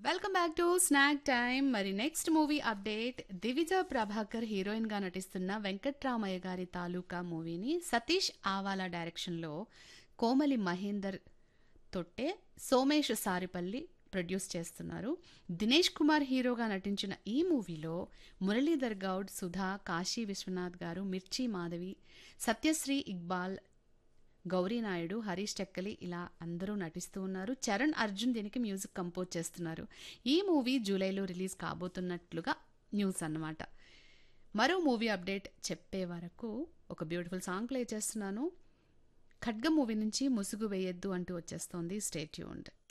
welcome back to snack time మరి next movie update Divija Prabhakar heroine గా నటిస్తున్న వెంకట్రామయ్య గారి తాలూకా మూవీని సతీష్ ఆవాలా డైరెక్షన్లో కోమలి మహేందర్ తొట్టే సోమేష్ సారిపల్లి ప్రొడ్యూస్ చేస్తున్నారు దినేష్ కుమార్ హీరోగా నటించిన ఈ మూవీలో మురళీధర్ గౌడ్ సుధా కాశీ విశ్వనాథ్ గారు మిర్చి మాధవి సత్యశ్రీ ఇక్బాల్ గౌరీ నాయుడు హరీష్ టెక్కలి ఇలా అందరూ నటిస్తూ ఉన్నారు చరణ్ అర్జున్ దీనికి మ్యూజిక్ కంపోజ్ చేస్తున్నారు ఈ మూవీ జూలైలో రిలీజ్ కాబోతున్నట్లుగా న్యూస్ అన్నమాట మరో మూవీ అప్డేట్ చెప్పే వరకు ఒక బ్యూటిఫుల్ సాంగ్ ప్లే చేస్తున్నాను ఖడ్గ మూవీ నుంచి ముసుగు వేయొద్దు అంటూ వచ్చేస్తోంది స్టేట్యూన్డ్